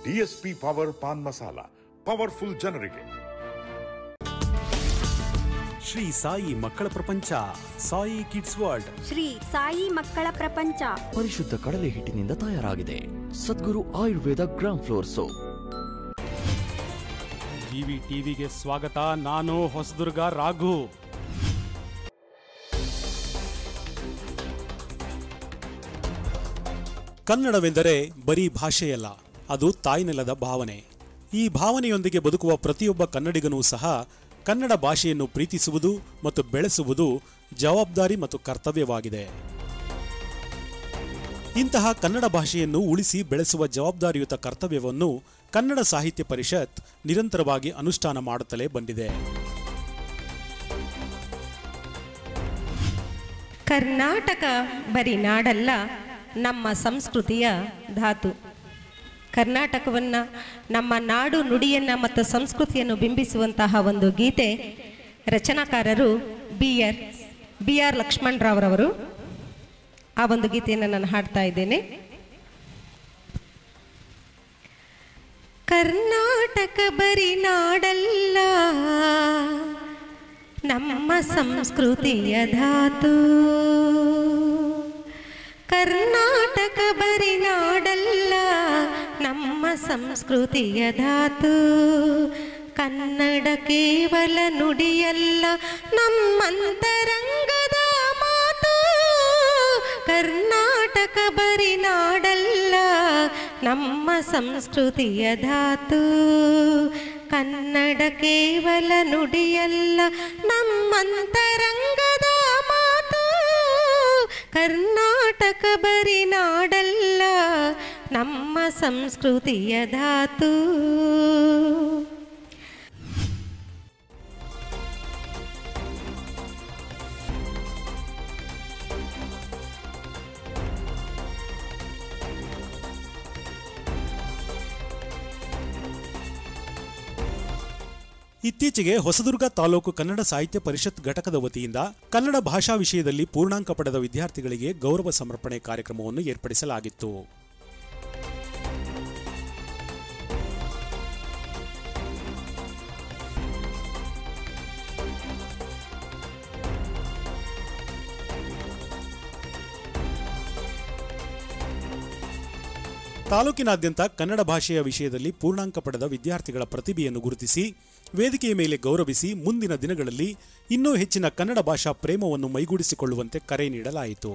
DSP power pan masala powerful ಜನರಿಗೆ ಶ್ರೀ ಸಾಯಿ ಮಕ್ಕಳ ಪ್ರಪಂಚ ಸಾಯಿ ಕಿಡ್ಸ್ ವರ್ಲ್ಡ್ ಶ್ರೀ ಸಾಯಿ ಮಕ್ಕಳ ಪ್ರಪಂಚ ಪರಿಶುದ್ಧ ಕಡಲೆ ಹಿಟ್ಟಿನಿಂದ ತಯಾರಾಗಿದೆ Sadguru Ayurveda gram flour soap GV ಟಿವಿಗೆ ಸ್ವಾಗತ ನಾನು ಹೊಸದುರ್ಗ ರಾಘು ಕನ್ನಡವೆಂದರೆ ಬರೀ ಭಾಷೆಯಲ್ಲ ಅದು ತಾಯ್ನೆಲದ ಭಾವನೆ ಈ ಭಾವನೆಯೊಂದಿಗೆ ಬದುಕುವ ಪ್ರತಿಯೊಬ್ಬ ಕನ್ನಡಿಗನೂ ಸಹ ಕನ್ನಡ ಭಾಷೆಯನ್ನು ಪ್ರೀತಿಸುವುದು ಮತ್ತು ಬೆಳೆಸುವುದು ಜವಾಬ್ದಾರಿ ಮತ್ತು ಕರ್ತವ್ಯವಾಗಿದೆ ಇಂತಹ ಕನ್ನಡ ಭಾಷೆಯನ್ನು ಉಳಿಸಿ ಬೆಳೆಸುವ ಜವಾಬ್ದಾರಿಯುತ ಕರ್ತವ್ಯವನ್ನು ಕನ್ನಡ ಸಾಹಿತ್ಯ ಪರಿಷತ್ ನಿರಂತರವಾಗಿ ಅನುಷ್ಠಾನ ಮಾಡುತ್ತಲೇ ಬಂದಿದೆ ಕರ್ನಾಟಕ ಬರೀ ನಾಡಲ್ಲ ನಮ್ಮ ಸಂಸ್ಕೃತಿಯ ಧಾತು ಕರ್ನಾಟಕವನ್ನು ನಮ್ಮ ನಾಡು ನುಡಿಯನ್ನು ಮತ್ತು ಸಂಸ್ಕೃತಿಯನ್ನು ಬಿಂಬಿಸುವಂತಹ ಒಂದು ಗೀತೆ ರಚನಾಕಾರರು ಬಿ ಆರ್ ಬಿ ಆರ್ ಲಕ್ಷ್ಮಣರಾವ್ರವರು ಆ ಒಂದು ಗೀತೆಯನ್ನು ನಾನು ಹಾಡ್ತಾ ಇದ್ದೇನೆ ಕರ್ನಾಟಕ ಬರೀ ನಾಡಲ್ಲ ನಮ್ಮ ಸಂಸ್ಕೃತಿಯ ಧಾತು ಕರ್ನಾಟಕ ಬರೀ ನಾಡಲ್ಲ ನಮ್ಮ ಸಂಸ್ಕೃತಿಯ ಧಾತು ಕನ್ನಡ ಕೇವಲ ನುಡಿಯಲ್ಲ ನಮ್ಮಂತರಂಗದ ಮಾತು ಕರ್ನಾಟಕ ಬರೀ ನಾಡಲ್ಲ ನಮ್ಮ ಸಂಸ್ಕೃತಿಯ ಧಾತು ಕನ್ನಡ ಕೇವಲ ನುಡಿಯಲ್ಲ ನಮ್ಮಂತರಂಗದ ಮಾತು ಕರ್ನಾಟಕ ಬರೀ ನಾಡಲ್ಲ ನಮ್ಮ ಸಂಸ್ಕೃತಿಯ ಧಾತು ಇತ್ತೀಚೆಗೆ ಹೊಸದುರ್ಗ ತಾಲೂಕು ಕನ್ನಡ ಸಾಹಿತ್ಯ ಪರಿಷತ್ ಘಟಕದ ವತಿಯಿಂದ ಕನ್ನಡ ಭಾಷಾ ವಿಷಯದಲ್ಲಿ ಪೂರ್ಣಾಂಕ ಪಡೆದ ವಿದ್ಯಾರ್ಥಿಗಳಿಗೆ ಗೌರವ ಸಮರ್ಪಣೆ ಕಾರ್ಯಕ್ರಮವನ್ನು ಏರ್ಪಡಿಸಲಾಗಿತ್ತು ತಾಲೂಕಿನಾದ್ಯಂತ ಕನ್ನಡ ಭಾಷೆಯ ವಿಷಯದಲ್ಲಿ ಪೂರ್ಣಾಂಕ ಪಡೆದ ವಿದ್ಯಾರ್ಥಿಗಳ ಪ್ರತಿಭೆಯನ್ನು ಗುರುತಿಸಿ ವೇದಿಕೆಯ ಮೇಲೆ ಗೌರವಿಸಿ ಮುಂದಿನ ದಿನಗಳಲ್ಲಿ ಇನ್ನೂ ಹೆಚ್ಚಿನ ಕನ್ನಡ ಭಾಷಾ ಪ್ರೇಮವನ್ನು ಮೈಗೂಡಿಸಿಕೊಳ್ಳುವಂತೆ ಕರೆ ನೀಡಲಾಯಿತು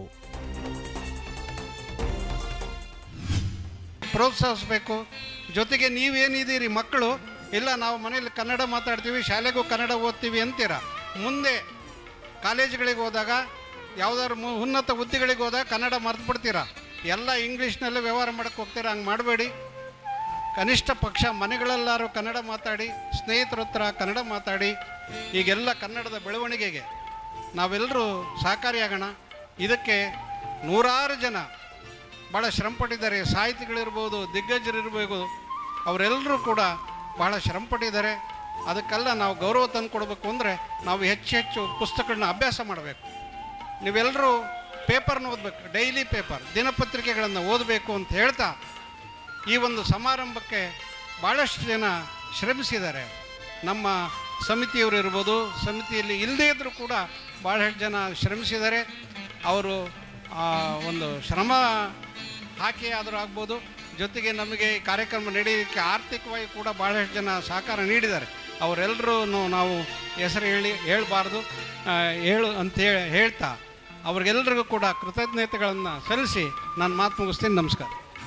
ಪ್ರೋತ್ಸಾಹಿಸಬೇಕು ಜೊತೆಗೆ ನೀವೇನಿದ್ದೀರಿ ಮಕ್ಕಳು ಇಲ್ಲ ನಾವು ಮನೇಲಿ ಕನ್ನಡ ಮಾತಾಡ್ತೀವಿ ಶಾಲೆಗೂ ಕನ್ನಡ ಓದ್ತೀವಿ ಅಂತೀರ ಮುಂದೆ ಕಾಲೇಜುಗಳಿಗೆ ಹೋದಾಗ ಯಾವುದಾದ್ರು ಮು- ಉನ್ನತ ಹುದ್ದೆಗಳಿಗೆ ಹೋದಾಗ ಕನ್ನಡ ಮರ್ತು ಬಿಡ್ತೀರಾ ಎಲ್ಲ ಇಂಗ್ಲೀಷ್ನಲ್ಲೇ ವ್ಯವಹಾರ ಮಾಡಕ್ಕೆ ಹೋಗ್ತೀರಾ ಹಂಗೆ ಮಾಡಬೇಡಿ ಕನಿಷ್ಠ ಪಕ್ಷ ಮನೆಗಳಲ್ಲಾರು ಕನ್ನಡ ಮಾತಾಡಿ ಸ್ನೇಹಿತರ ಹತ್ರ ಕನ್ನಡ ಮಾತಾಡಿ ಈಗೆಲ್ಲ ಕನ್ನಡದ ಬೆಳವಣಿಗೆಗೆ ನಾವೆಲ್ಲರೂ ಸಹಕಾರಿಯಾಗೋಣ ಇದಕ್ಕೆ ನೂರಾರು ಜನ ಭಾಳ ಶ್ರಮಪಟ್ಟಿದ್ದಾರೆ ಸಾಹಿತಿಗಳಿರ್ಬೋದು ದಿಗ್ಗಜರಿರ್ಬೋದು ಅವರೆಲ್ಲರೂ ಕೂಡ ಬಹಳ ಶ್ರಮಪಟ್ಟಿದ್ದಾರೆ ಅದಕ್ಕೆಲ್ಲ ನಾವು ಗೌರವ ತಂದು ಕೊಡಬೇಕು ಅಂದರೆ ನಾವು ಹೆಚ್ಚು ಹೆಚ್ಚು ಪುಸ್ತಕಗಳನ್ನ ಅಭ್ಯಾಸ ಮಾಡಬೇಕು ನೀವೆಲ್ಲರೂ ಪೇಪರ್ನ ಓದಬೇಕು ಡೈಲಿ ಪೇಪರ್ ದಿನಪತ್ರಿಕೆಗಳನ್ನು ಓದಬೇಕು ಅಂತ ಹೇಳ್ತಾ ಈ ಒಂದು ಸಮಾರಂಭಕ್ಕೆ ಭಾಳಷ್ಟು ಜನ ಶ್ರಮಿಸಿದ್ದಾರೆ ನಮ್ಮ ಸಮಿತಿಯವರು ಇರ್ಬೋದು ಸಮಿತಿಯಲ್ಲಿ ಇಲ್ಲದೇ ಇದ್ದರೂ ಕೂಡ ಭಾಳಷ್ಟು ಜನ ಶ್ರಮಿಸಿದ್ದಾರೆ ಅವರು ಆ, ಒಂದು ಶ್ರಮ ಹಾಕಿ ಆದರೂ ಆಗ್ಬೋದು ಜೊತೆಗೆ ನಮಗೆ ಈ ಕಾರ್ಯಕ್ರಮ ನಡೆಯೋದಕ್ಕೆ ಆರ್ಥಿಕವಾಗಿ ಕೂಡ ಭಾಳಷ್ಟು ಜನ ಸಹಕಾರ ನೀಡಿದ್ದಾರೆ ಅವರೆಲ್ಲರೂ ನಾವು ಹೆಸರು ಹೇಳಿ ಹೇಳಬಾರ್ದು ಹೇಳು ಅಂತ ಹೇಳಿ ಹೇಳ್ತಾ ಅವ್ರಿಗೆಲ್ಲರಿಗೂ ಕೂಡ ಕೃತಜ್ಞತೆಗಳನ್ನು ಸಲ್ಲಿಸಿ ನಾನು ಮಾತು ಮುಗಿಸ್ತೀನಿ ನಮಸ್ಕಾರ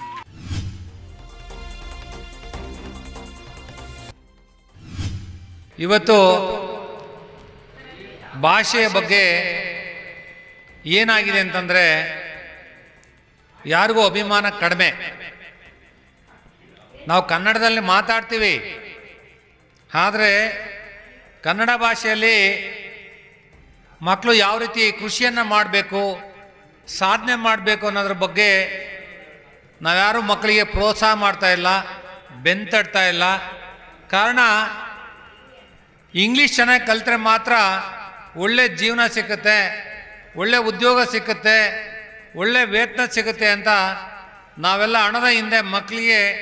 ಇವತ್ತು ಭಾಷೆಯ ಬಗ್ಗೆ ಏನಾಗಿದೆ ಅಂತಂದರೆ ಯಾರಿಗೂ ಅಭಿಮಾನ ಕಡಿಮೆ ನಾವು ಕನ್ನಡದಲ್ಲಿ ಮಾತಾಡ್ತೀವಿ ಆದರೆ ಕನ್ನಡ ಭಾಷೆಯಲ್ಲಿ ಮಕ್ಕಳು ಯಾವ ರೀತಿ ಕೃಷಿಯನ್ನು ಮಾಡಬೇಕು ಸಾಧನೆ ಮಾಡಬೇಕು ಅನ್ನೋದ್ರ ಬಗ್ಗೆ ನಾವ್ಯಾರೂ ಮಕ್ಕಳಿಗೆ ಪ್ರೋತ್ಸಾಹ ಮಾಡ್ತಾ ಇಲ್ಲ ಬೆಂತಡ್ತಾ ಇಲ್ಲ ಕಾರಣ ಇಂಗ್ಲೀಷ್ ಚೆನ್ನಾಗಿ ಕಲಿತ್ರೆ ಮಾತ್ರ ಒಳ್ಳೆ ಜೀವನ ಸಿಕ್ಕುತ್ತೆ ಒಳ್ಳೆ ಉದ್ಯೋಗ ಸಿಕ್ಕುತ್ತೆ ಒಳ್ಳೆ ವೇತನ ಸಿಗುತ್ತೆ ಅಂತ ನಾವೆಲ್ಲ ಹಣದ ಹಿಂದೆ ಮಕ್ಕಳಿಗೆ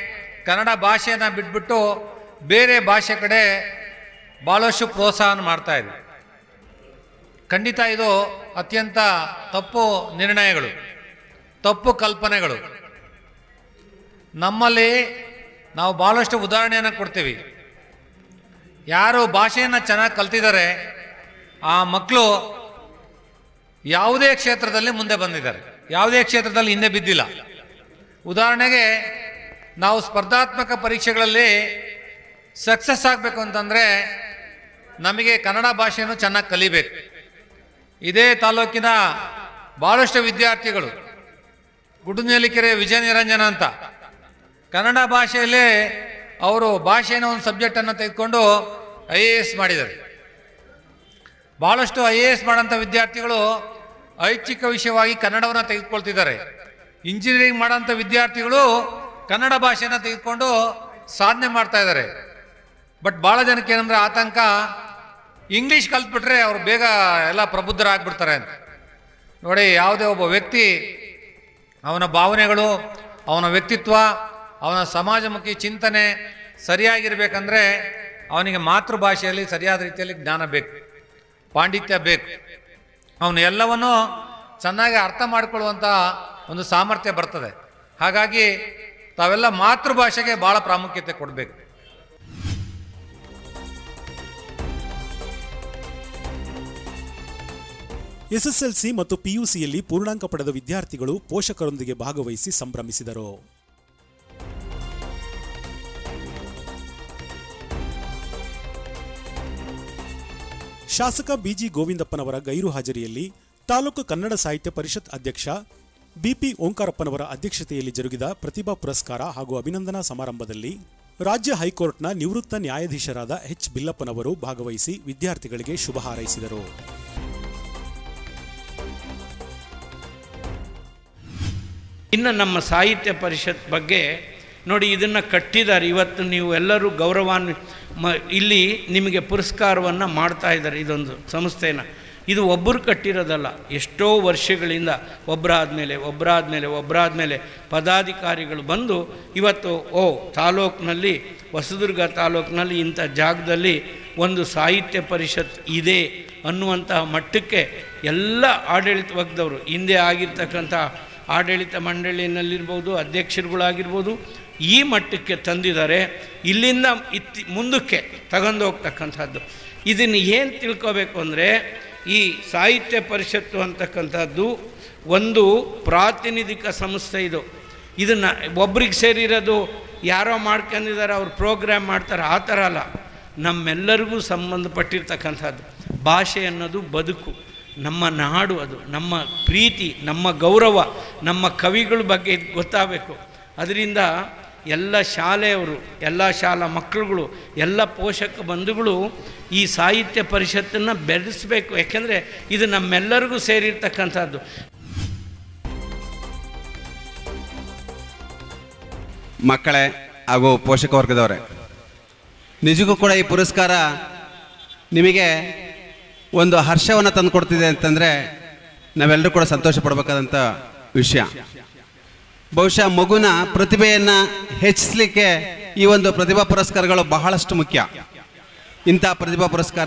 ಕನ್ನಡ ಭಾಷೆಯನ್ನು ಬಿಟ್ಬಿಟ್ಟು ಬೇರೆ ಭಾಷೆ ಕಡೆ ಭಾಳಷ್ಟು ಪ್ರೋತ್ಸಾಹ ಮಾಡ್ತಾ ಇದ್ವಿ ಖಂಡಿತ ಇದು ಅತ್ಯಂತ ತಪ್ಪು ನಿರ್ಣಯಗಳು ತಪ್ಪು ಕಲ್ಪನೆಗಳು ನಮ್ಮಲ್ಲಿ ನಾವು ಭಾಳಷ್ಟು ಉದಾಹರಣೆಯನ್ನು ಕೊಡ್ತೀವಿ ಯಾರು ಭಾಷೆಯನ್ನು ಚೆನ್ನಾಗಿ ಕಲ್ತಿದ್ದಾರೆ ಆ ಮಕ್ಕಳು ಯಾವುದೇ ಕ್ಷೇತ್ರದಲ್ಲಿ ಮುಂದೆ ಬಂದಿದ್ದಾರೆ ಯಾವುದೇ ಕ್ಷೇತ್ರದಲ್ಲಿ ಹಿಂದೆ ಬಿದ್ದಿಲ್ಲ ಉದಾಹರಣೆಗೆ ನಾವು ಸ್ಪರ್ಧಾತ್ಮಕ ಪರೀಕ್ಷೆಗಳಲ್ಲಿ ಸಕ್ಸಸ್ ಆಗಬೇಕು ಅಂತಂದರೆ ನಮಗೆ ಕನ್ನಡ ಭಾಷೆಯನ್ನು ಚೆನ್ನಾಗಿ ಕಲಿಬೇಕು ಇದೇ ತಾಲೂಕಿನ ಭಾಳಷ್ಟು ವಿದ್ಯಾರ್ಥಿಗಳು ಗುಡುನೆಲಿಕೆರೆ ವಿಜಯ ನಿರಂಜನ ಅಂತ ಕನ್ನಡ ಭಾಷೆಯಲ್ಲೇ ಅವರು ಭಾಷೆನ ಒಂದು ಸಬ್ಜೆಕ್ಟನ್ನು ತೆಗೆದುಕೊಂಡು ಐ ಎ ಎಸ್ ಮಾಡಿದ್ದಾರೆ ಭಾಳಷ್ಟು ಐ ಎ ಎಸ್ ಮಾಡೋಂಥ ವಿದ್ಯಾರ್ಥಿಗಳು ಐಚ್ಛಿಕ ವಿಷಯವಾಗಿ ಕನ್ನಡವನ್ನು ತೆಗೆದುಕೊಳ್ತಿದ್ದಾರೆ ಇಂಜಿನಿಯರಿಂಗ್ ಮಾಡೋಂಥ ವಿದ್ಯಾರ್ಥಿಗಳು ಕನ್ನಡ ಭಾಷೆನ ತೆಗೆದುಕೊಂಡು ಸಾಧನೆ ಮಾಡ್ತಾ ಇದ್ದಾರೆ ಬಟ್ ಭಾಳ ಜನಕ್ಕೆ ಏನಂದ್ರೆ ಆತಂಕ ಇಂಗ್ಲೀಷ್ ಕಲ್ತ್ಬಿಟ್ರೆ ಅವ್ರು ಬೇಗ ಎಲ್ಲ ಪ್ರಬುದ್ಧರಾಗ್ಬಿಡ್ತಾರೆ ಅಂತ ನೋಡಿ ಯಾವುದೇ ಒಬ್ಬ ವ್ಯಕ್ತಿ ಅವನ ಭಾವನೆಗಳು ಅವನ ವ್ಯಕ್ತಿತ್ವ ಅವನ ಸಮಾಜಮುಖಿ ಚಿಂತನೆ ಸರಿಯಾಗಿರ್ಬೇಕಂದ್ರೆ ಅವನಿಗೆ ಮಾತೃಭಾಷೆಯಲ್ಲಿ ಸರಿಯಾದ ರೀತಿಯಲ್ಲಿ ಜ್ಞಾನ ಬೇಕು ಪಾಂಡಿತ್ಯ ಬೇಕು ಅವನು ಎಲ್ಲವನ್ನೂ ಚೆನ್ನಾಗಿ ಅರ್ಥ ಮಾಡಿಕೊಳ್ಳುವಂಥ ಒಂದು ಸಾಮರ್ಥ್ಯ ಬರ್ತದೆ ಹಾಗಾಗಿ ತಾವೆಲ್ಲ ಮಾತೃಭಾಷೆಗೆ ಭಾಳ ಪ್ರಾಮುಖ್ಯತೆ ಕೊಡಬೇಕು ಎಸ್ಎಸ್ಎಲ್ಸಿ ಮತ್ತು ಪಿಯುಸಿಯಲ್ಲಿ ಪೂರ್ಣಾಂಕ ಪಡೆದ ವಿದ್ಯಾರ್ಥಿಗಳು ಪೋಷಕರೊಂದಿಗೆ ಭಾಗವಹಿಸಿ ಸಂಭ್ರಮಿಸಿದರು ಶಾಸಕ ಬಿಜಿ ಗೋವಿಂದಪ್ಪನವರ ಗೈರು ಹಾಜರಿಯಲ್ಲಿ ತಾಲೂಕು ಕನ್ನಡ ಸಾಹಿತ್ಯ ಪರಿಷತ್ ಅಧ್ಯಕ್ಷ ಬಿಪಿ ಓಂಕಾರಪ್ಪನವರ ಅಧ್ಯಕ್ಷತೆಯಲ್ಲಿ ಜರುಗಿದ ಪ್ರತಿಭಾ ಪುರಸ್ಕಾರ ಹಾಗೂ ಅಭಿನಂದನಾ ಸಮಾರಂಭದಲ್ಲಿ ರಾಜ್ಯ ಹೈಕೋರ್ಟ್ನ ನಿವೃತ್ತ ನ್ಯಾಯಾಧೀಶರಾದ ಎಚ್ ಬಿಲ್ಲಪ್ಪನವರು ಭಾಗವಹಿಸಿ ವಿದ್ಯಾರ್ಥಿಗಳಿಗೆ ಶುಭ ಹಾರೈಸಿದರು ಇನ್ನು ನಮ್ಮ ಸಾಹಿತ್ಯ ಪರಿಷತ್ ಬಗ್ಗೆ ನೋಡಿ ಇದನ್ನು ಕಟ್ಟಿದ್ದಾರೆ ಇವತ್ತು ನೀವು ಎಲ್ಲರೂ ಗೌರವಾನ್ವಿ ಮ ಇಲ್ಲಿ ನಿಮಗೆ ಪುರಸ್ಕಾರವನ್ನು ಮಾಡ್ತಾ ಇದ್ದಾರೆ ಇದೊಂದು ಸಂಸ್ಥೆನ ಇದು ಒಬ್ಬರು ಕಟ್ಟಿರೋದಲ್ಲ ಎಷ್ಟೋ ವರ್ಷಗಳಿಂದ ಒಬ್ಬರಾದಮೇಲೆ ಒಬ್ಬರಾದಮೇಲೆ ಒಬ್ಬರಾದಮೇಲೆ ಪದಾಧಿಕಾರಿಗಳು ಬಂದು ಇವತ್ತು ಓ ತಾಲೂಕಿನಲ್ಲಿ ಹೊಸದುರ್ಗ ತಾಲೂಕಿನಲ್ಲಿ ಇಂಥ ಜಾಗದಲ್ಲಿ ಒಂದು ಸಾಹಿತ್ಯ ಪರಿಷತ್ ಇದೆ ಅನ್ನುವಂತಹ ಮಟ್ಟಕ್ಕೆ ಎಲ್ಲ ಆಡಳಿತ ವರ್ಗದವರು ಹಿಂದೆ ಆಗಿರ್ತಕ್ಕಂಥ ಆಡಳಿತ ಮಂಡಳಿನಲ್ಲಿರ್ಬೋದು ಅಧ್ಯಕ್ಷರುಗಳಾಗಿರ್ಬೋದು ಈ ಮಟ್ಟಕ್ಕೆ ತಂದಿದ್ದಾರೆ ಇಲ್ಲಿಂದ ಇತ್ತಿ ಮುಂದಕ್ಕೆ ತಗೊಂಡು ಹೋಗ್ತಕ್ಕಂಥದ್ದು ಇದನ್ನು ಏನು ತಿಳ್ಕೋಬೇಕು ಅಂದರೆ ಈ ಸಾಹಿತ್ಯ ಪರಿಷತ್ತು ಅಂತಕ್ಕಂಥದ್ದು ಒಂದು ಪ್ರಾತಿನಿಧಿಕ ಸಂಸ್ಥೆ ಇದು ಇದನ್ನು ಒಬ್ರಿಗೆ ಸೇರಿರೋದು ಯಾರೋ ಮಾಡ್ಕೊಂಡಿದ್ದಾರೆ ಅವ್ರು ಪ್ರೋಗ್ರಾಮ್ ಮಾಡ್ತಾರೆ ಆ ಥರ ಅಲ್ಲ ನಮ್ಮೆಲ್ಲರಿಗೂ ಸಂಬಂಧಪಟ್ಟಿರ್ತಕ್ಕಂಥದ್ದು ಭಾಷೆ ಅನ್ನೋದು ಬದುಕು ನಮ್ಮ ನಾಡು ಅದು ನಮ್ಮ ಪ್ರೀತಿ ನಮ್ಮ ಗೌರವ ನಮ್ಮ ಕವಿಗಳ ಬಗ್ಗೆ ಇದು ಗೊತ್ತಾಗಬೇಕು ಅದರಿಂದ ಎಲ್ಲ ಶಾಲೆಯವರು ಎಲ್ಲ ಶಾಲಾ ಮಕ್ಕಳುಗಳು ಎಲ್ಲ ಪೋಷಕ ಬಂಧುಗಳು ಈ ಸಾಹಿತ್ಯ ಪರಿಷತ್ತನ್ನು ಬೆಳೆಸಬೇಕು ಯಾಕೆಂದರೆ ಇದು ನಮ್ಮೆಲ್ಲರಿಗೂ ಸೇರಿರ್ತಕ್ಕಂಥದ್ದು ಮಕ್ಕಳೇ ಹಾಗೂ ಪೋಷಕ ವರ್ಗದವರೇ ನಿಜಕ್ಕೂ ಕೂಡ ಈ ಪುರಸ್ಕಾರ ನಿಮಗೆ ಒಂದು ಹರ್ಷವನ್ನು ತಂದುಕೊಡ್ತಿದೆ ಅಂತಂದರೆ ನಾವೆಲ್ಲರೂ ಕೂಡ ಸಂತೋಷ ಪಡಬೇಕಾದಂಥ ವಿಷಯ ಬಹುಶಃ ಮಗುನ ಪ್ರತಿಭೆಯನ್ನು ಹೆಚ್ಚಿಸಲಿಕ್ಕೆ ಈ ಒಂದು ಪ್ರತಿಭಾ ಪುರಸ್ಕಾರಗಳು ಬಹಳಷ್ಟು ಮುಖ್ಯ ಇಂಥ ಪ್ರತಿಭಾ ಪುರಸ್ಕಾರ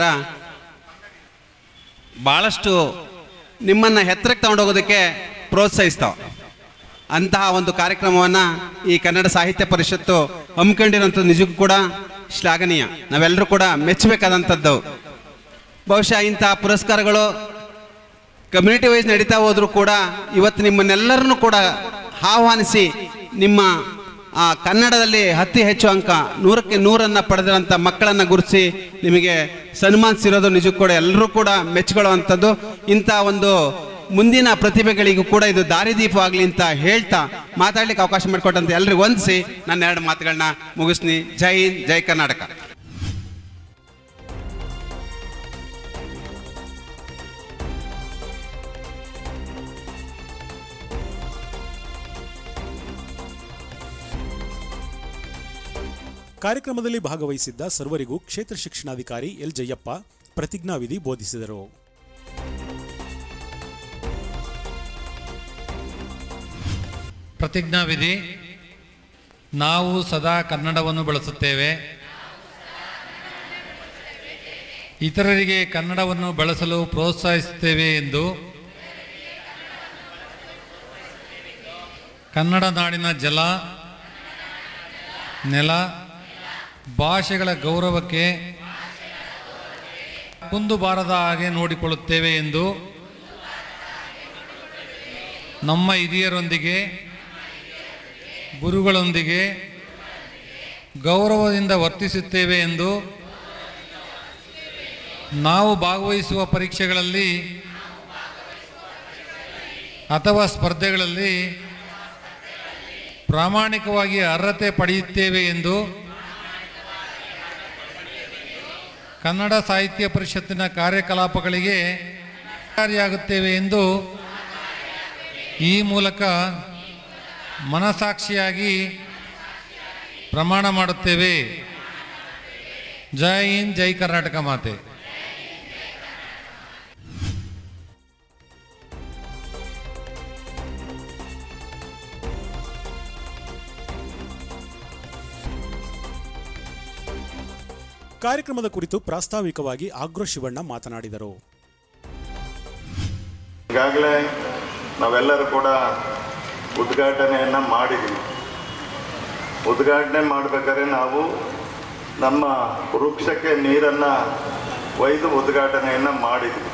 ಭಾಳಷ್ಟು ನಿಮ್ಮನ್ನು ಎತ್ತರಕ್ಕೆ ತಗೊಂಡೋಗೋದಕ್ಕೆ ಪ್ರೋತ್ಸಾಹಿಸ್ತಾವೆ ಅಂತಹ ಒಂದು ಕಾರ್ಯಕ್ರಮವನ್ನು ಈ ಕನ್ನಡ ಸಾಹಿತ್ಯ ಪರಿಷತ್ತು ಹಮ್ಮಿಕೊಂಡಿರೋಂಥದ್ದು ನಿಜಕ್ಕೂ ಕೂಡ ಶ್ಲಾಘನೀಯ ನಾವೆಲ್ಲರೂ ಕೂಡ ಮೆಚ್ಚಬೇಕಾದಂಥದ್ದು ಬಹುಶಃ ಇಂತಹ ಪುರಸ್ಕಾರಗಳು ಕಮ್ಯುನಿಟಿ ವೈಸ್ ನಡೀತಾ ಹೋದರೂ ಕೂಡ ಇವತ್ತು ನಿಮ್ಮನ್ನೆಲ್ಲರನ್ನೂ ಕೂಡ ಆಹ್ವಾನಿಸಿ ನಿಮ್ಮ ಆ ಕನ್ನಡದಲ್ಲಿ ಅತಿ ಹೆಚ್ಚು ಅಂಕ ನೂರಕ್ಕೆ ನೂರನ್ನು ಪಡೆದಿರೋಂಥ ಮಕ್ಕಳನ್ನು ಗುರುತಿಸಿ ನಿಮಗೆ ಸನ್ಮಾನಿಸಿರೋದು ನಿಜಕ್ಕೂ ಕೂಡ ಎಲ್ಲರೂ ಕೂಡ ಮೆಚ್ಚಿಕೊಳ್ಳುವಂಥದ್ದು ಇಂಥ ಒಂದು ಮುಂದಿನ ಪ್ರತಿಭೆಗಳಿಗೂ ಕೂಡ ಇದು ದಾರಿದೀಪವಾಗಲಿ ಅಂತ ಹೇಳ್ತಾ ಮಾತಾಡ್ಲಿಕ್ಕೆ ಅವಕಾಶ ಮಾಡಿಕೊಟ್ಟಂತ ಎಲ್ಲರಿಗೂ ವಂದಿಸಿ ನನ್ನ ಎರಡು ಮಾತುಗಳನ್ನ ಮುಗಿಸ್ನಿ ಜೈ ಹಿಂದ್ ಜೈ ಕರ್ನಾಟಕ ಕಾರ್ಯಕ್ರಮದಲ್ಲಿ ಭಾಗವಹಿಸಿದ್ದ ಸರ್ವರಿಗೂ ಕ್ಷೇತ್ರ ಶಿಕ್ಷಣಾಧಿಕಾರಿ ಎಲ್ ಜಯಪ್ಪ ಪ್ರತಿಜ್ಞಾವಿಧಿ ಬೋಧಿಸಿದರು ಪ್ರತಿಜ್ಞಾವಿಧಿ ನಾವು ಸದಾ ಕನ್ನಡವನ್ನು ಬಳಸುತ್ತೇವೆ ಇತರರಿಗೆ ಕನ್ನಡವನ್ನು ಬಳಸಲು ಪ್ರೋತ್ಸಾಹಿಸುತ್ತೇವೆ ಎಂದು ಕನ್ನಡ ನಾಡಿನ ಜಲ ನೆಲ ಭಾಷೆಗಳ ಗೌರವಕ್ಕೆ ಕುಂದು ಬಾರದ ಹಾಗೆ ನೋಡಿಕೊಳ್ಳುತ್ತೇವೆ ಎಂದು ನಮ್ಮ ಹಿರಿಯರೊಂದಿಗೆ ಗುರುಗಳೊಂದಿಗೆ ಗೌರವದಿಂದ ವರ್ತಿಸುತ್ತೇವೆ ಎಂದು ನಾವು ಭಾಗವಹಿಸುವ ಪರೀಕ್ಷೆಗಳಲ್ಲಿ ಅಥವಾ ಸ್ಪರ್ಧೆಗಳಲ್ಲಿ ಪ್ರಾಮಾಣಿಕವಾಗಿ ಅರ್ಹತೆ ಪಡೆಯುತ್ತೇವೆ ಎಂದು ಕನ್ನಡ ಸಾಹಿತ್ಯ ಪರಿಷತ್ತಿನ ಕಾರ್ಯಕಲಾಪಗಳಿಗೆ ಸಹಕಾರಿಯಾಗುತ್ತೇವೆ ಎಂದು ಈ ಮೂಲಕ ಮನಸಾಕ್ಷಿಯಾಗಿ ಪ್ರಮಾಣ ಮಾಡುತ್ತೇವೆ ಜೈ ಹಿಂದ್ ಜೈ ಕರ್ನಾಟಕ ಮಾತೆ ಕಾರ್ಯಕ್ರಮದ ಕುರಿತು ಪ್ರಾಸ್ತಾವಿಕವಾಗಿ ಆಗ್ರೋ ಶಿವಣ್ಣ ಮಾತನಾಡಿದರು ಈಗಾಗಲೇ ನಾವೆಲ್ಲರೂ ಕೂಡ ಉದ್ಘಾಟನೆಯನ್ನು ಮಾಡಿದ್ವಿ ಉದ್ಘಾಟನೆ ಮಾಡಬೇಕಾದ್ರೆ ನಾವು ನಮ್ಮ ವೃಕ್ಷಕ್ಕೆ ನೀರನ್ನು ಒಯ್ದು ಉದ್ಘಾಟನೆಯನ್ನು ಮಾಡಿದ್ವಿ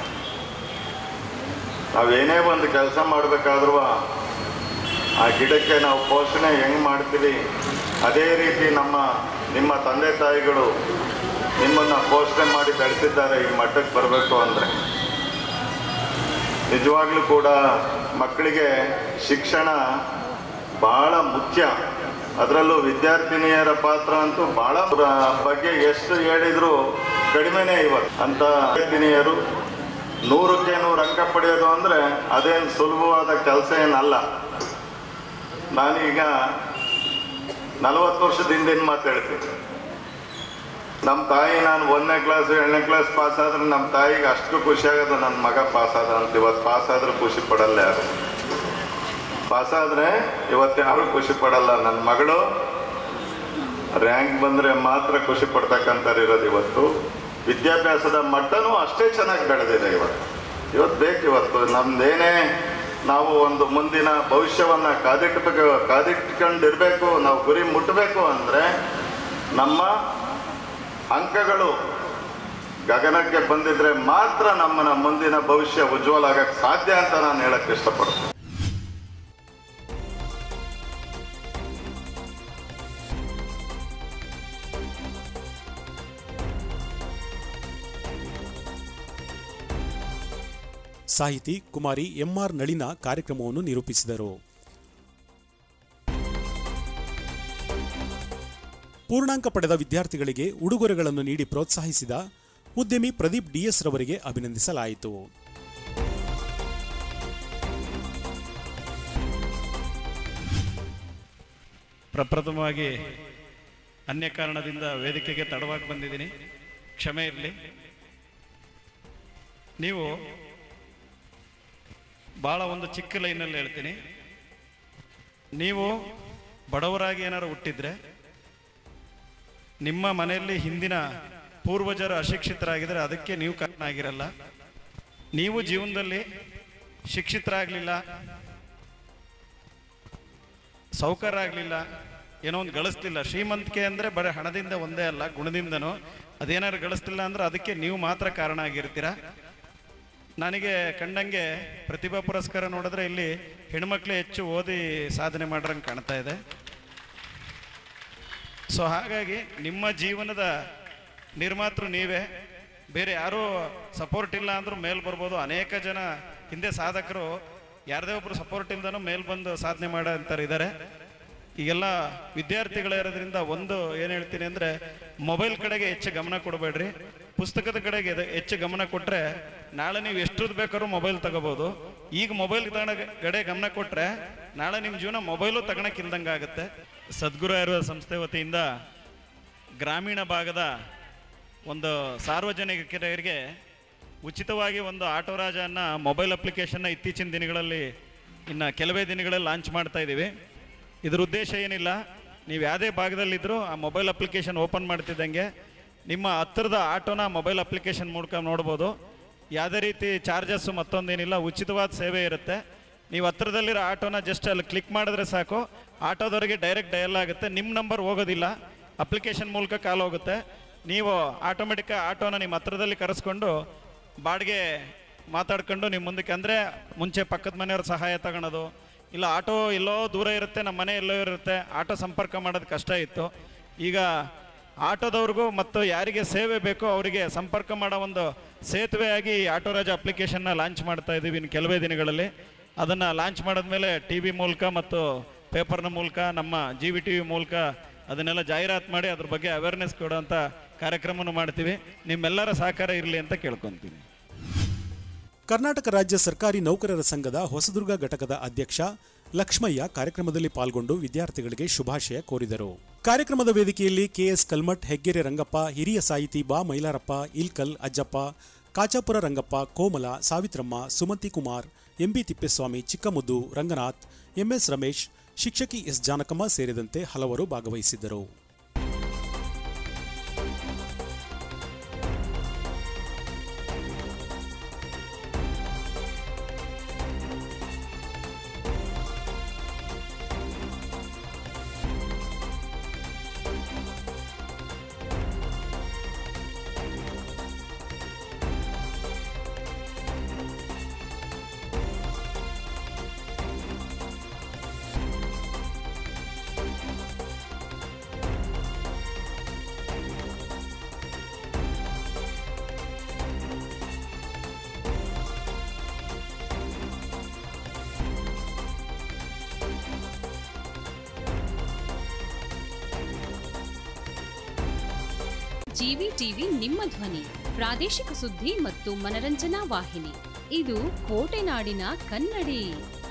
ನಾವೇನೇ ಒಂದು ಕೆಲಸ ಮಾಡಬೇಕಾದ್ರೂ ಆ ಗಿಡಕ್ಕೆ ನಾವು ಪೋಷಣೆ ಹೆಂಗೆ ಮಾಡ್ತೀವಿ ಅದೇ ರೀತಿ ನಮ್ಮ ನಿಮ್ಮ ತಂದೆ ತಾಯಿಗಳು ನಿಮ್ಮನ್ನು ಪೋಷಣೆ ಮಾಡಿ ಬೆಳೆಸಿದ್ದಾರೆ ಈ ಮಟ್ಟಕ್ಕೆ ಬರಬೇಕು ಅಂದರೆ ನಿಜವಾಗ್ಲೂ ಕೂಡ ಮಕ್ಕಳಿಗೆ ಶಿಕ್ಷಣ ಬಹಳ ಮುಖ್ಯ ಅದರಲ್ಲೂ ವಿದ್ಯಾರ್ಥಿನಿಯರ ಪಾತ್ರ ಅಂತೂ ಬಹಳ ಅವ್ರ ಬಗ್ಗೆ ಎಷ್ಟು ಹೇಳಿದ್ರು ಕಡಿಮೆನೇ ಇವತ್ತು ಅಂತ ವಿದ್ಯಾರ್ಥಿನಿಯರು ನೂರಕ್ಕೆ ನೂರು ಅಂಕ ಪಡೆಯೋದು ಅಂದರೆ ಅದೇನು ಸುಲಭವಾದ ಕೆಲಸ ಏನಲ್ಲ ನಾನೀಗ ನಲವತ್ತು ವರ್ಷದ ಹಿಂದಿನ ಮಾತು ಹೇಳ್ತೀನಿ ನಮ್ಮ ತಾಯಿ ನಾನು ಒಂದನೇ ಕ್ಲಾಸ್ ಎರಡನೇ ಕ್ಲಾಸ್ ಪಾಸ್ ಆದ್ರೆ ನಮ್ಮ ತಾಯಿಗೆ ಅಷ್ಟು ಖುಷಿ ಆಗೋದು ನನ್ನ ಮಗ ಪಾಸ್ ಆದ ಅಂತ ಇವತ್ತು ಪಾಸ್ ಆದ್ರೆ ಖುಷಿ ಪಡಲ್ಲ ಯಾರು ಪಾಸ್ ಆದ್ರೆ ಇವತ್ತು ಯಾರು ಖುಷಿ ಪಡಲ್ಲ ನನ್ನ ಮಗಳು ರ್ಯಾಂಕ್ ಬಂದ್ರೆ ಮಾತ್ರ ಖುಷಿ ಪಡ್ತಕ್ಕಂಥದ್ದು ಇರೋದು ಇವತ್ತು ವಿದ್ಯಾಭ್ಯಾಸದ ಮಟ್ಟನೂ ಅಷ್ಟೇ ಚೆನ್ನಾಗಿ ಬೆಳೆದಿದೆ ಇವತ್ತು ಇವತ್ತು ಬೇಕು ಇವತ್ತು ನಮ್ದೇನೇ ನಾವು ಒಂದು ಮುಂದಿನ ಭವಿಷ್ಯವನ್ನ ಕಾದಿಟ್ಬೇಕು ಕಾದಿಟ್ಕೊಂಡಿರ್ಬೇಕು ನಾವು ಗುರಿ ಮುಟ್ಟಬೇಕು ಅಂದ್ರೆ ನಮ್ಮ ಅಂಕಗಳು ಗಗನಕ್ಕೆ ಬಂದಿದ್ರೆ ಮಾತ್ರ ನಮ್ಮನ ಮುಂದಿನ ಭವಿಷ್ಯ ಉಜ್ವಲ ಆಗಕ್ಕೆ ಸಾಧ್ಯ ಅಂತ ನಾನು ಹೇಳಕ್ ಇಷ್ಟಪಡ್ತೀನಿ ಸಾಹಿತಿ ಕುಮಾರಿ ಎಂಆರ್ ನಳಿನ ಕಾರ್ಯಕ್ರಮವನ್ನು ನಿರೂಪಿಸಿದರು ಪೂರ್ಣಾಂಕ ಪಡೆದ ವಿದ್ಯಾರ್ಥಿಗಳಿಗೆ ಉಡುಗೊರೆಗಳನ್ನು ನೀಡಿ ಪ್ರೋತ್ಸಾಹಿಸಿದ ಉದ್ಯಮಿ ಪ್ರದೀಪ್ ಡಿಎಸ್ ರವರಿಗೆ ಅಭಿನಂದಿಸಲಾಯಿತು ಪ್ರಪ್ರಥಮವಾಗಿ ಅನ್ಯ ಕಾರಣದಿಂದ ವೇದಿಕೆಗೆ ತಡವಾಗಿ ಬಂದಿದ್ದೀನಿ ಕ್ಷಮೆ ಇರಲಿ ನೀವು ಭಾಳ ಒಂದು ಚಿಕ್ಕ ಲೈನಲ್ಲಿ ಹೇಳ್ತೀನಿ ನೀವು ಬಡವರಾಗಿ ಏನಾರು ಹುಟ್ಟಿದ್ರೆ ನಿಮ್ಮ ಮನೆಯಲ್ಲಿ ಹಿಂದಿನ ಪೂರ್ವಜರು ಅಶಿಕ್ಷಿತರಾಗಿದ್ದರೆ ಅದಕ್ಕೆ ನೀವು ಕಾರಣ ಆಗಿರಲ್ಲ ನೀವು ಜೀವನದಲ್ಲಿ ಶಿಕ್ಷಿತರಾಗಲಿಲ್ಲ ಸೌಕರ್ಯ ಆಗಲಿಲ್ಲ ಏನೋ ಒಂದು ಗಳಿಸ್ಲಿಲ್ಲ ಶ್ರೀಮಂತಿಕೆ ಅಂದರೆ ಬರೀ ಹಣದಿಂದ ಒಂದೇ ಅಲ್ಲ ಗುಣದಿಂದನೂ ಅದೇನಾದ್ರು ಗಳಿಸ್ತಿಲ್ಲ ಅಂದ್ರೆ ಅದಕ್ಕೆ ನೀವು ಮಾತ್ರ ಕಾರಣ ಆಗಿರ್ತೀರ ನನಗೆ ಕಂಡಂಗೆ ಪ್ರತಿಭಾ ಪುರಸ್ಕಾರ ನೋಡಿದ್ರೆ ಇಲ್ಲಿ ಹೆಣ್ಮಕ್ಳೇ ಹೆಚ್ಚು ಓದಿ ಸಾಧನೆ ಮಾಡ್ರಂಗೆ ಕಾಣ್ತಾ ಇದೆ ಸೊ ಹಾಗಾಗಿ ನಿಮ್ಮ ಜೀವನದ ನಿರ್ಮಾತೃ ನೀವೇ ಬೇರೆ ಯಾರೂ ಸಪೋರ್ಟ್ ಇಲ್ಲ ಅಂದ್ರೂ ಮೇಲ್ ಬರ್ಬೋದು ಅನೇಕ ಜನ ಹಿಂದೆ ಸಾಧಕರು ಯಾರದೇ ಒಬ್ರು ಸಪೋರ್ಟ್ ಇಲ್ದನೂ ಮೇಲ್ ಬಂದು ಸಾಧನೆ ಮಾಡೋ ಅಂತಾರೆ ಇದ್ದಾರೆ ಈಗೆಲ್ಲ ವಿದ್ಯಾರ್ಥಿಗಳಿರೋದ್ರಿಂದ ಒಂದು ಏನು ಹೇಳ್ತೀನಿ ಅಂದರೆ ಮೊಬೈಲ್ ಕಡೆಗೆ ಹೆಚ್ಚು ಗಮನ ಕೊಡಬೇಡ್ರಿ ಪುಸ್ತಕದ ಕಡೆಗೆ ಎದೆ- ಹೆಚ್ಚು ಗಮನ ಕೊಟ್ಟರೆ ನಾಳೆ ನೀವು ಎಷ್ಟುದ್ ಬೇಕಾದ್ರೂ ಮೊಬೈಲ್ ತಗೋಬೋದು ಈಗ ಮೊಬೈಲ್ ಕಡೆ ಗಮನ ಕೊಟ್ಟರೆ ನಾಳೆ ನಿಮ್ಮ ಜೀವನ ಮೊಬೈಲು ತಗೊಳಕ್ಕಿಲ್ದಂಗೆ ಆಗುತ್ತೆ ಸದ್ಗುರು ಆಯುರ್ವೇದ ಸಂಸ್ಥೆ ವತಿಯಿಂದ ಗ್ರಾಮೀಣ ಭಾಗದ ಒಂದು ಸಾರ್ವಜನಿಕರಿಗೆ ಉಚಿತವಾಗಿ ಒಂದು ಆಟೋ ರಾಜನ ಮೊಬೈಲ್ ಅಪ್ಲಿಕೇಶನ್ನ ಇತ್ತೀಚಿನ ದಿನಗಳಲ್ಲಿ ಇನ್ನು ಕೆಲವೇ ದಿನಗಳಲ್ಲಿ ಲಾಂಚ್ ಮಾಡ್ತಾ ಇದ್ದೀವಿ ಇದರ ಉದ್ದೇಶ ಏನಿಲ್ಲ ನೀವು ಯಾವುದೇ ಭಾಗದಲ್ಲಿದ್ದರೂ ಆ ಮೊಬೈಲ್ ಅಪ್ಲಿಕೇಶನ್ ಓಪನ್ ಮಾಡ್ತಿದ್ದಂಗೆ ನಿಮ್ಮ ಹತ್ತಿರದ ಆಟೋನ ಮೊಬೈಲ್ ಅಪ್ಲಿಕೇಶನ್ ಮೂಲಕ ನೋಡ್ಬೋದು ಯಾವುದೇ ರೀತಿ ಚಾರ್ಜಸ್ಸು ಮತ್ತೊಂದೇನಿಲ್ಲ ಉಚಿತವಾದ ಸೇವೆ ಇರುತ್ತೆ ನೀವು ಹತ್ರದಲ್ಲಿರೋ ಆಟೋನ ಜಸ್ಟ್ ಅಲ್ಲಿ ಕ್ಲಿಕ್ ಮಾಡಿದ್ರೆ ಸಾಕು ಆಟೋದವರಿಗೆ ಡೈರೆಕ್ಟ್ ಡಯಲ್ ಆಗುತ್ತೆ ನಿಮ್ಮ ನಂಬರ್ ಹೋಗೋದಿಲ್ಲ ಅಪ್ಲಿಕೇಶನ್ ಮೂಲಕ ಕಾಲ್ ಹೋಗುತ್ತೆ ನೀವು ಆಟೋಮೆಟಿಕ್ ಆಟೋನ ನಿಮ್ಮ ಹತ್ರದಲ್ಲಿ ಕರೆಸ್ಕೊಂಡು ಬಾಡಿಗೆ ಮಾತಾಡ್ಕೊಂಡು ನಿಮ್ಮ ಮುಂದಕ್ಕೆ ಅಂದರೆ ಮುಂಚೆ ಪಕ್ಕದ ಮನೆಯವ್ರ ಸಹಾಯ ತಗೊಳೋದು ಇಲ್ಲ ಆಟೋ ಎಲ್ಲೋ ದೂರ ಇರುತ್ತೆ ನಮ್ಮ ಮನೆ ಎಲ್ಲೋ ಇರುತ್ತೆ ಆಟೋ ಸಂಪರ್ಕ ಮಾಡೋದು ಕಷ್ಟ ಇತ್ತು ಈಗ ಆಟೋದವ್ರಿಗೂ ಮತ್ತು ಯಾರಿಗೆ ಸೇವೆ ಬೇಕೋ ಅವರಿಗೆ ಸಂಪರ್ಕ ಮಾಡೋ ಒಂದು ಸೇತುವೆಯಾಗಿ ಈ ಆಟೋ ರಾಜ ಅಪ್ಲಿಕೇಶನ್ನ ಲಾಂಚ್ ಮಾಡ್ತಾ ಇದ್ದೀವಿ ಇನ್ನು ಕೆಲವೇ ದಿನಗಳಲ್ಲಿ ಅದನ್ನು ಲಾಂಚ್ ಮಾಡಿದ್ಮೇಲೆ ಟಿ ವಿ ಮೂಲಕ ಮತ್ತು ಪೇಪರ್ನ ಮೂಲಕ ನಮ್ಮ ಜಿ ವಿ ಟಿ ವಿ ಮೂಲಕ ಅದನ್ನೆಲ್ಲ ಜಾಹೀರಾತು ಮಾಡಿ ಅದ್ರ ಬಗ್ಗೆ ಅವೇರ್ನೆಸ್ ಕೊಡೋಂಥ ಕಾರ್ಯಕ್ರಮವನ್ನು ಮಾಡ್ತೀವಿ ನಿಮ್ಮೆಲ್ಲರ ಸಹಕಾರ ಇರಲಿ ಅಂತ ಕೇಳ್ಕೊತೀನಿ ಕರ್ನಾಟಕ ರಾಜ್ಯ ಸರ್ಕಾರಿ ನೌಕರರ ಸಂಘದ ಹೊಸದುರ್ಗ ಘಟಕದ ಅಧ್ಯಕ್ಷ ಲಕ್ಷ್ಮಯ್ಯ ಕಾರ್ಯಕ್ರಮದಲ್ಲಿ ಪಾಲ್ಗೊಂಡು ವಿದ್ಯಾರ್ಥಿಗಳಿಗೆ ಶುಭಾಶಯ ಕೋರಿದರು ಕಾರ್ಯಕ್ರಮದ ವೇದಿಕೆಯಲ್ಲಿ ಕೆಎಸ್ ಕಲ್ಮಠ್ ಹೆಗ್ಗೆರೆ ರಂಗಪ್ಪ ಹಿರಿಯ ಸಾಹಿತಿ ಬಾ ಮೈಲಾರಪ್ಪ ಇಲ್ಕಲ್ ಅಜ್ಜಪ್ಪ ಕಾಚಾಪುರ ರಂಗಪ್ಪ ಕೋಮಲ ಸಾವಿತ್ರಮ್ಮ ಸುಮಂತಿ ಕುಮಾರ್ ಎಂಬಿ ತಿಪ್ಪೇಸ್ವಾಮಿ ಚಿಕ್ಕಮುದ್ದು ರಂಗನಾಥ್ ಎಂಎಸ್ ರಮೇಶ್ ಶಿಕ್ಷಕಿ ಎಸ್ ಜಾನಕಮ್ಮ ಸೇರಿದಂತೆ ಹಲವರು ಭಾಗವಹಿಸಿದ್ದರು ಜಿವಿ ಟಿವಿ ನಿಮ್ಮ ಧ್ವನಿ ಪ್ರಾದೇಶಿಕ ಸುದ್ದಿ ಮತ್ತು ಮನರಂಜನಾ ವಾಹಿನಿ ಇದು ಕೋಟೆನಾಡಿನ ಕನ್ನಡಿ